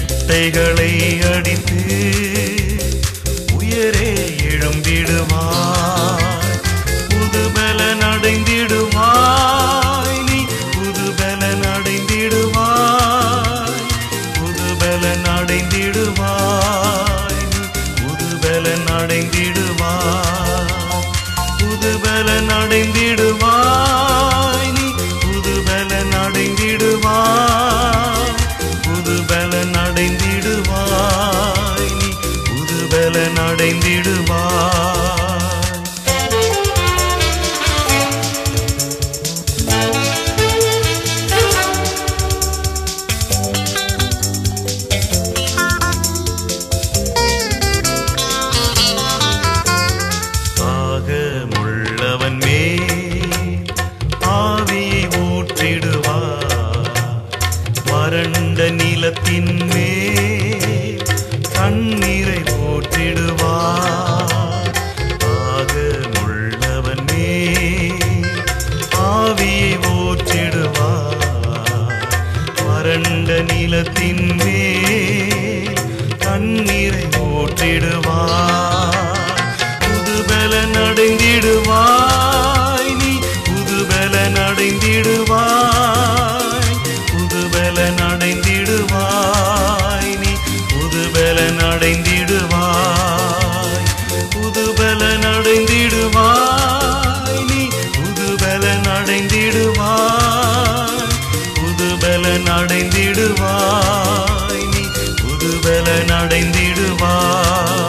செட்டைகளை அடித்து உயரே எழும்பிடுவாய் புதுபல நடைந்திடுவாய் நீ புதுபல நடைந்திடுவாய் புதுபல நடைந்திடுவாய் நீ புதுபல நடைந்திடுவாய் புதுபல நடைந்திடுவாய் நீ புதுபல நடைந்திடுவாய் புதுபல நடைந்திடுவாய் நீ புதுபல நடைந்திடுவாய் தாகமுள்ளவன் மேல் ஆவியை ஊற்றிடுவார் வறண்ட நிலத்தின் மேல் தண்ணீரை ஊற்றிடுவார் தாகமுள்ளவன் மேல் ஆவியை ஊற்றிடுவார் வறண்ட நிலத்தின் மேல் தண்ணீரை ஊற்றிடுவார் புதுபல நடைந்திடுவாய் நீ புதுபல நடைந்திடுவாய் புதுபல நடைந்திடுவாய் நீ புதுபல நடைந்திடுவாய் புதுபல நடைந்திடுவாய் நீ புதுபல நடைந்திடுவாய் புதுபல நடைந்திடுவாய் நீ புதுபல நடைந்திடுவாய்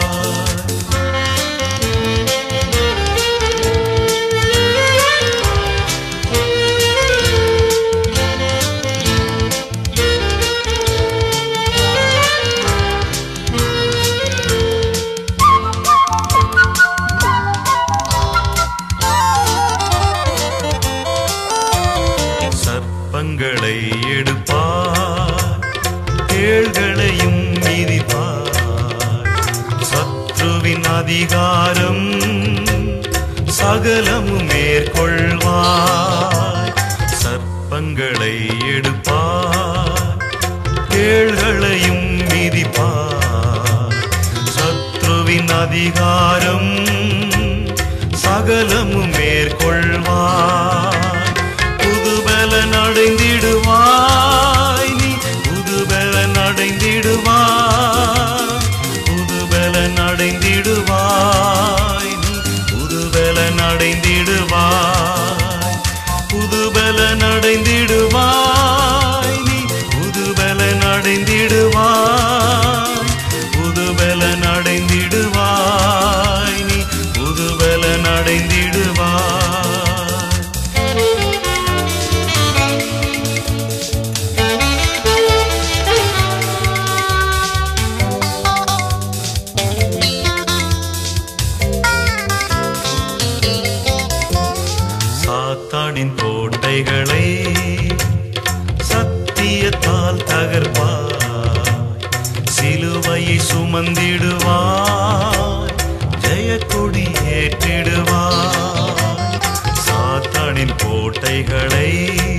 சர்ப்பங்களை எடுப்பார் தேள்களையும் மிதிப்பார் சத்ருவின் அதிகாரம் சகலமும் மேற்கொள்வார் சர்ப்பங்களை எடுப்பார் தேள்களையும் மிதிப்பார் சத்ருவின் அதிகாரம் சகலமும் மேற்கொள்வார் புதுபல நடைந்திடுவாய் நீ புதுபல நடைந்திடுவாய் புதுபல நடைந்திடுவாய் நீ புதுபல நடைந்திடுவாய் புதுபல நடைந்திடுவாய் நீ புதுபல நடைந்திடுவாய் புதுபல நடைந்திடுவாய் நீ புதுபல நடைந்திடுவாய் சாத்தானின் கோட்டைகளை சத்தியத்தால் தகர்ப்பாய் சிலுவையை சுமந்திடுவாய் ஜெயக்கொடி ஏற்றிடுவாய் சாத்தானின் கோட்டைகளை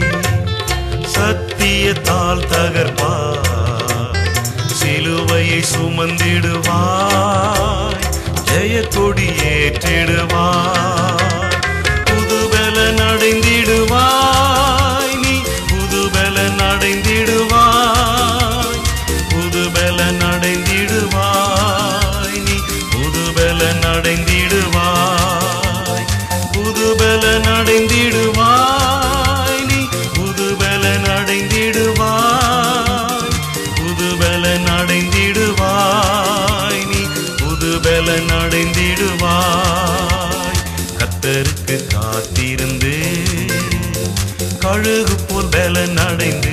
சத்தியத்தால் தகர்ப்பாய் சிலுவையை சுமந்திடுவாய் ஜெயக்கொடி ஏற்றிடுவாய் புதுபல நடைந்திடுவாய் நீ புதுபல நடைந்திடுவாய் புதுபல நடைந்திடுவாய் நீ புதுபல நடைந்திடுவாய் புதுபல நடைந்திடுவாய் நீ புதுபல நடைந்திடுவாய் புதுபல நடைந்திடுவாய் நீ புதுபல நடைந்திடுவாய் கத்தருக்கு காத்திருந்து கழுகு போல் பல நடைந்து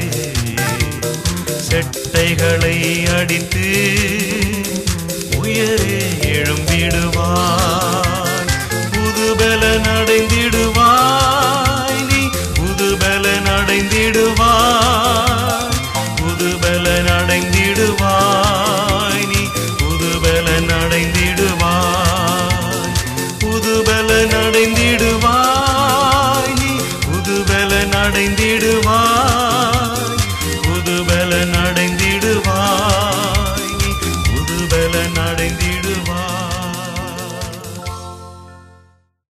செட்டைகளை அடித்து உயரே எழும்பிடுவாய் புதுபல நடைந்திடுவாய் நீ புதுபல நடைந்திடுவாய்